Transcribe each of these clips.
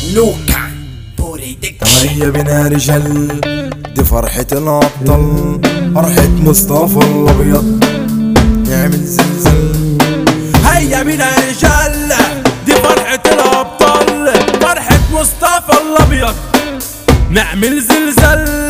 لوكا بوريدك هيا بنا رجال دي فرحة الأبطال فرحة مصطفى الأبيض يعمل زلزال هيا بينا يا رجال دي فرحة الأبطال فرحة مصطفى الأبيض نعمل زلزال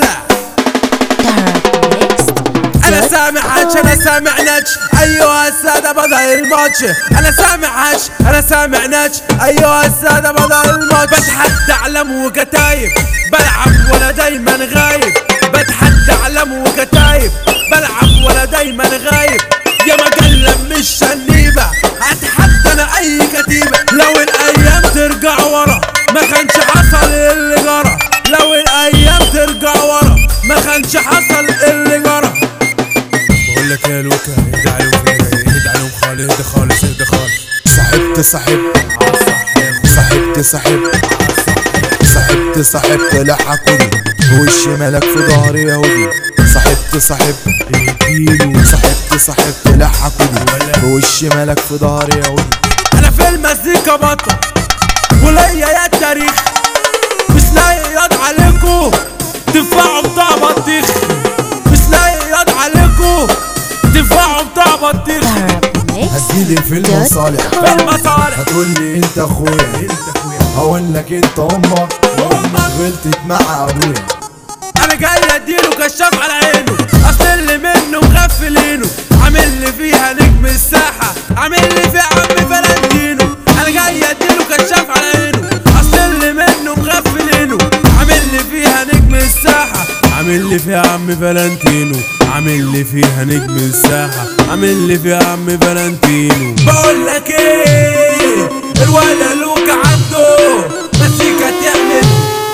انا سامع هاتش انا سامع نتش ايها السادة بدأ الماتش انا سامع هاتش انا سامع نتش ايها السادة بدأ الماتش بتحدى علم وكتايب بلعب ولا دايما غايب بتحدى علم وكتايب بلعب ولا دايما غايب يا مقلب مش شنيبة اتحدى انا اي كتيبة لو الايام ترجع ورا ما كانش حصل اللي جرى لو الايام ترجع ورا ما كانش حصل اللي جرى بقول لك يا لوكا اهدى عليهم اهدى عليهم خالص اهدى خالص اهدى خالص صاحبت صاحب صاحبت صاحب صاحبت صاحب لحقوني بوش ملك في ظهري يهودي صاحبت صاحب صاحبت صاحب لحقوني بوش ملك في ظهري يهودي انا في المزيكا بطل وليا يا التاريخ مش لاقي ياض عليكو دفاعوا بتاع بطيخ مش لاقي ياض عليكو دفاعوا بتاع بطيخ هتجيلي في المصالح في المصالح هتقول لي انت اخويا هقول لك انت امك امك غلطت مع ابويا انا جاي اديله كشاف على عينه اصل اللي منه مغفلينه عامل لي فيها نجم الساحه عامل لي فيها عم فلانتينو انا جاي اديله كشاف على عينه اصل اللي منه مغفلينه عامل لي فيها نجم الساحه عامل لي فيها عم فلانتينو عامل لي فيها نجم الساحه عامل لي فيها عم فلانتينو بقول لك ايه الولا لوكا عنده مزيكا تعمل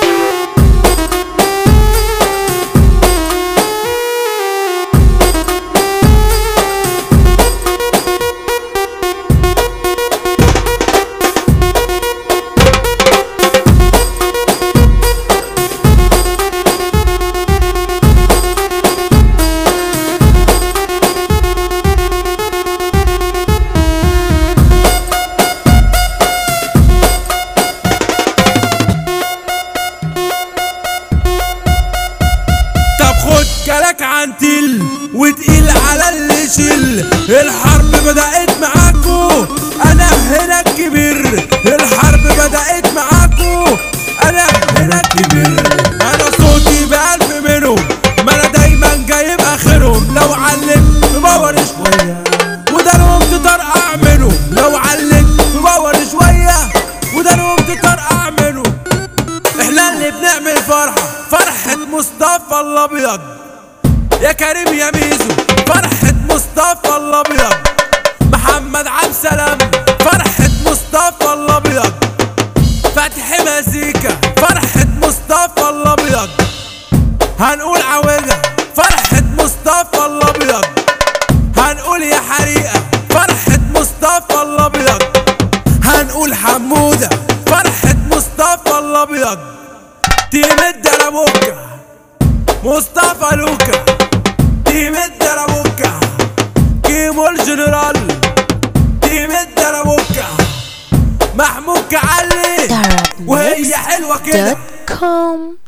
طب خد كلك عن تل وتقيل على اللي شل الحرب بدأت معاكو انا هنا الكبير الحرب بدأت معاكو انا هنا الكبير انا صوتي بألف منهم ما انا دايما جايب اخرهم لو علم ببور شوية وده لهم تطرقع منهم لو علم ببور شوية وده لهم تطرقع منهم احنا اللي بنعمل فرحة فرحة مصطفى الابيض يا كريم يا ميزو فرحة مصطفى الابيض محمد عبد سلام فرحة مصطفى الابيض فتحي مزيكا فرحة مصطفى الابيض هنقول عوجة فرحة مصطفى الابيض هنقول يا حريقة فرحة مصطفى الابيض هنقول حمودة فرحة مصطفى الابيض تيم الدربوكة مصطفى لوكا تيم الدربوكة كيمو الجنرال تيم الدربوكة محمود كعلي وهي حلوة كده com